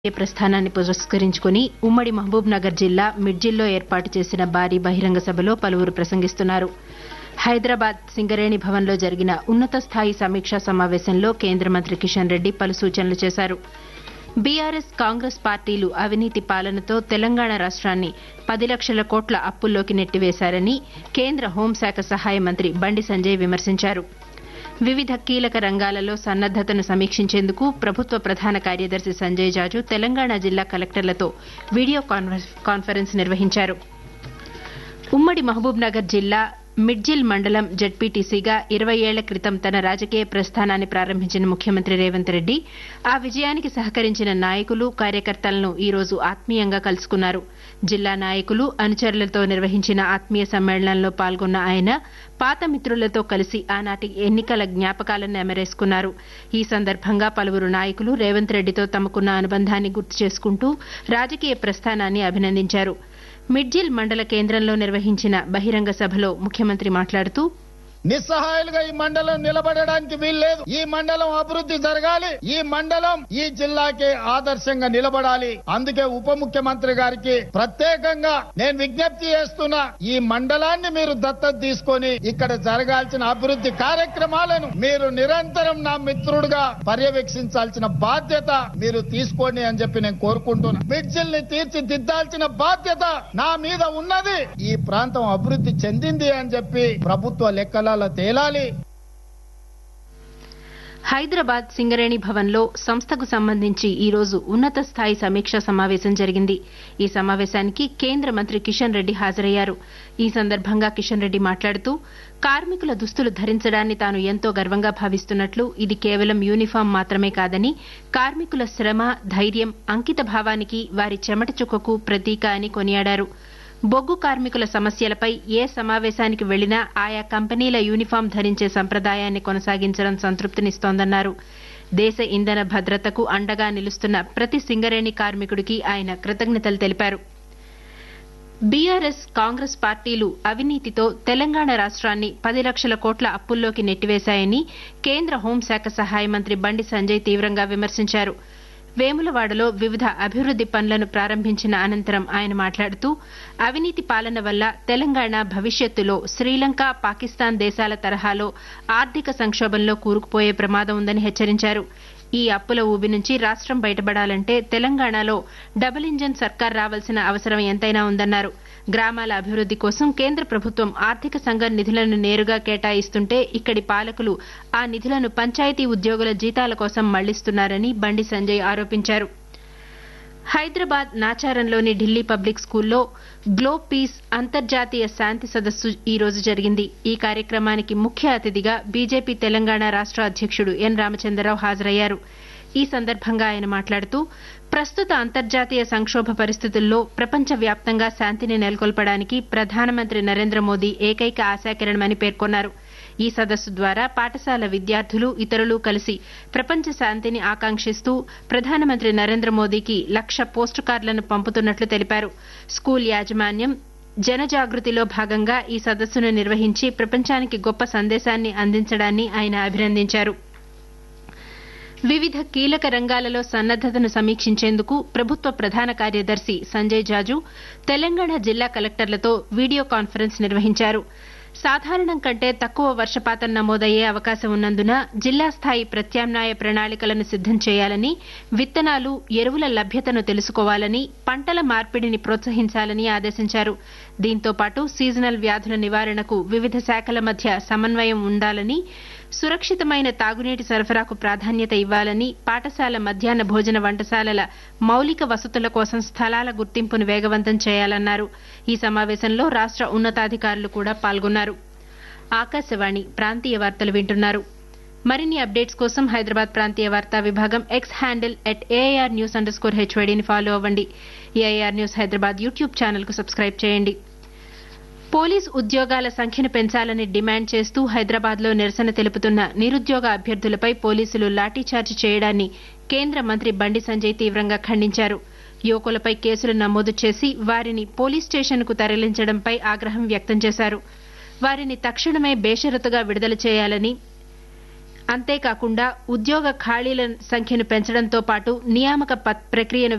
ఈ ప్రస్థానాన్ని పురస్కరించుకుని ఉమ్మడి మహబూబ్ నగర్ జిల్లా మిడ్జిల్లో ఏర్పాటు చేసిన భారీ బహిరంగ సభలో పలువురు ప్రసంగిస్తున్నారు హైదరాబాద్ సింగరేణి భవన్లో జరిగిన ఉన్నత స్థాయి సమీక్షా సమావేశంలో కేంద్ర మంత్రి కిషన్ రెడ్డి పలు సూచనలు చేశారు బీఆర్ఎస్ కాంగ్రెస్ పార్టీలు అవినీతి పాలనతో తెలంగాణ రాష్ట్రాన్ని పది లక్షల కోట్ల అప్పుల్లోకి నెట్టివేశారని కేంద్ర హోంశాఖ సహాయ మంత్రి బండి సంజయ్ విమర్శించారు వివిధ కీలక రంగాలలో సన్నద్దతను సమీక్షించేందుకు ప్రభుత్వ ప్రధాన కార్యదర్శి సంజయ్ జాజు తెలంగాణ జిల్లా కలెక్టర్లతో వీడియో కాన్ఫరెన్స్ నిర్వహించారు ఉమ్మడి మహబూబ్ నగర్ జిల్లా మిడ్జిల్ మండలం జడ్పీటీసీగా ఇరవై ఏళ్ల క్రితం తన రాజకీయ ప్రస్థానాన్ని ప్రారంభించిన ముఖ్యమంత్రి రేవంత్ రెడ్డి ఆ విజయానికి సహకరించిన నాయకులు కార్యకర్తలను ఈ రోజు ఆత్మీయంగా కలుసుకున్నారు జిల్లా నాయకులు అనుచరులతో నిర్వహించిన ఆత్మీయ సమ్మేళనంలో పాల్గొన్న ఆయన పాత మిత్రులతో కలిసి ఆనాటి ఎన్నికల జ్ఞాపకాలను నెమరేసుకున్నారు ఈ సందర్భంగా పలువురు నాయకులు రేవంత్ రెడ్డితో తమకున్న అనుబంధాన్ని గుర్తు చేసుకుంటూ రాజకీయ ప్రస్థానాన్ని అభినందించారు మిడ్జిల్ మండల కేంద్రంలో నిర్వహించిన బహిరంగ సభలో ముఖ్యమంత్రి మాట్లాడుతూ నిస్సహాయులుగా ఈ మండలం నిలబడడానికి వీల్లేదు ఈ మండలం అభివృద్ధి జరగాలి ఈ మండలం ఈ జిల్లాకి ఆదర్శంగా నిలబడాలి అందుకే ఉప ముఖ్యమంత్రి గారికి ప్రత్యేకంగా నేను విజ్ఞప్తి చేస్తున్నా ఈ మండలాన్ని మీరు దత్తత తీసుకొని ఇక్కడ జరగాల్సిన అభివృద్ధి కార్యక్రమాలను మీరు నిరంతరం నా మిత్రుడుగా పర్యవేక్షించాల్సిన బాధ్యత మీరు తీసుకోండి అని చెప్పి నేను కోరుకుంటున్నా మిడ్జిల్ ని తీర్చిదిద్దాల్సిన బాధ్యత నా మీద ఉన్నది ఈ ప్రాంతం అభివృద్ధి చెందింది అని చెప్పి ప్రభుత్వ లెక్కలలో తేలాలి హైదరాబాద్ సింగరేణి భవన్లో సంస్థకు సంబంధించి ఈ రోజు ఉన్నత స్థాయి సమీక్షా సమావేశం జరిగింది ఈ సమావేశానికి కేంద్ర మంత్రి కిషన్ రెడ్డి హాజరయ్యారు ఈ సందర్భంగా కిషన్ రెడ్డి మాట్లాడుతూ కార్మికుల దుస్తులు ధరించడాన్ని తాను ఎంతో గర్వంగా భావిస్తున్నట్లు ఇది కేవలం యూనిఫామ్ మాత్రమే కాదని కార్మికుల శ్రమ ధైర్యం అంకిత భావానికి వారి చెమట చుక్కకు ప్రతీక అని కొనియాడారు బొగ్గు కార్మికుల సమస్యలపై ఏ సమావేశానికి వెళ్లినా ఆయా కంపెనీల యూనిఫామ్ ధరించే సంప్రదాయాన్ని కొనసాగించడం సంతృప్తినిస్తోందన్నారు దేశ ఇంధన భద్రతకు అండగా నిలుస్తున్న ప్రతి సింగరేణి కార్మికుడికి ఆయన కృతజ్ఞతలు తెలిపారు బీఆర్ఎస్ కాంగ్రెస్ పార్టీలు అవినీతితో తెలంగాణ రాష్ట్రాన్ని పది లక్షల కోట్ల అప్పుల్లోకి నెట్టివేశాయని కేంద్ర హోంశాఖ సహాయ మంత్రి బండి సంజయ్ తీవ్రంగా విమర్శించారు వేములవాడలో వివిధ అభివృద్ది పనులను ప్రారంభించిన అనంతరం ఆయన మాట్లాడుతూ అవినీతి పాలన వల్ల తెలంగాణ భవిష్యత్తులో శ్రీలంక పాకిస్తాన్ దేశాల తరహాలో ఆర్థిక సంక్షోభంలో కూరుకుపోయే ప్రమాదం ఉందని హెచ్చరించారు ఈ అప్పుల ఊబి నుంచి రాష్ట్రం బయటపడాలంటే తెలంగాణలో డబుల్ ఇంజన్ సర్కార్ రావాల్సిన అవసరం ఎంతైనా ఉందన్నారు గ్రామాల అభివృద్ది కోసం కేంద్ర ప్రభుత్వం ఆర్థిక సంఘం నిధులను నేరుగా కేటాయిస్తుంటే ఇక్కడి పాలకులు ఆ నిధులను పంచాయతీ ఉద్యోగుల జీతాల కోసం మళ్లిస్తున్నారని బండి సంజయ్ ఆరోపించారు హైదరాబాద్ నాచారంలోని ఢిల్లీ పబ్లిక్ స్కూల్లో గ్లో పీస్ అంతర్జాతీయ శాంతి సదస్సు ఈ రోజు జరిగింది ఈ కార్యక్రమానికి ముఖ్య అతిథిగా బీజేపీ తెలంగాణ రాష్ట అధ్యక్షుడు ఎన్ రామచంద్రరావు హాజరయ్యారు ఈ సందర్భంగా ఆయన మాట్లాడుతూ ప్రస్తుత అంతర్జాతీయ సంక్షోభ పరిస్థితుల్లో ప్రపంచవ్యాప్తంగా శాంతిని నెలకొల్పడానికి ప్రధానమంత్రి నరేంద్ర మోదీ ఏకైక ఆశాకిరణమని పేర్కొన్నారు ఈ సదస్సు ద్వారా పాఠశాల విద్యార్థులు ఇతరులు కలిసి ప్రపంచ శాంతిని ఆకాంక్షిస్తూ ప్రధానమంత్రి నరేంద్ర మోదీకి లక్ష పోస్టు కార్డులను పంపుతున్నట్లు తెలిపారు స్కూల్ యాజమాన్యం జనజాగృతిలో భాగంగా ఈ సదస్సును నిర్వహించి ప్రపంచానికి గొప్ప సందేశాన్ని అందించడాన్ని ఆయన అభినందించారు వివిధ కీలక రంగాలలో సన్నద్దతను సమీక్షించేందుకు ప్రభుత్వ ప్రధాన కార్యదర్శి సంజయ్ జాజు తెలంగాణ జిల్లా కలెక్టర్లతో వీడియో కాన్ఫరెన్స్ నిర్వహించారు సాధారణం కంటే తక్కువ వర్షపాతం నమోదయ్యే అవకాశం ఉన్నందున జిల్లా స్థాయి ప్రత్యామ్నాయ ప్రణాళికలను సిద్దం చేయాలని విత్తనాలు ఎరువుల లభ్యతను తెలుసుకోవాలని పంటల మార్పిడిని ప్రోత్సహించాలని ఆదేశించారు దీంతో పాటు సీజనల్ వ్యాధుల నివారణకు వివిధ శాఖల మధ్య సమన్వయం ఉండాలని సురక్షితమైన తాగునీటి సరఫరాకు ప్రాధాన్యత ఇవ్వాలని పాఠశాల మధ్యాహ్న భోజన వంటశాలల మౌలిక వసతుల కోసం స్థలాల గుర్తింపును వేగవంతం చేయాలన్నారు ఈ సమావేశంలో రాష్ట ఉన్నతాధికారులు కూడా పాల్గొన్నారు ఆకాశవాణి ప్రాంతీయ వార్తలు వింటున్నారు మరిన్ని అప్డేట్స్ కోసం హైదరాబాద్ ప్రాంతీయ వార్తా విభాగం X handle at AIR news underscore హెచ్వైడీని ఫాలో అవ్వండి AIR news Hyderabad YouTube channel కు సబ్స్క్రైబ్ చేయండి పోలీస్ ఉద్యోగాల సంఖ్యను పెంచాలని డిమాండ్ చేస్తూ హైదరాబాద్లో నిరసన తెలుపుతున్న నిరుద్యోగ అభ్యర్థులపై పోలీసులు లాఠీచార్జి చేయడాన్ని కేంద్ర మంత్రి బండి సంజయ్ తీవ్రంగా ఖండించారు యువకులపై కేసులు నమోదు చేసి వారిని పోలీస్ స్టేషన్కు తరలించడంపై ఆగ్రహం వ్యక్తం చేశారు వారిని తక్షణమే బేషరతుగా విడుదల చేయాలని అంతేకాకుండా ఉద్యోగ ఖాళీల సంఖ్యను పెంచడంతో పాటు నియామక ప్రక్రియను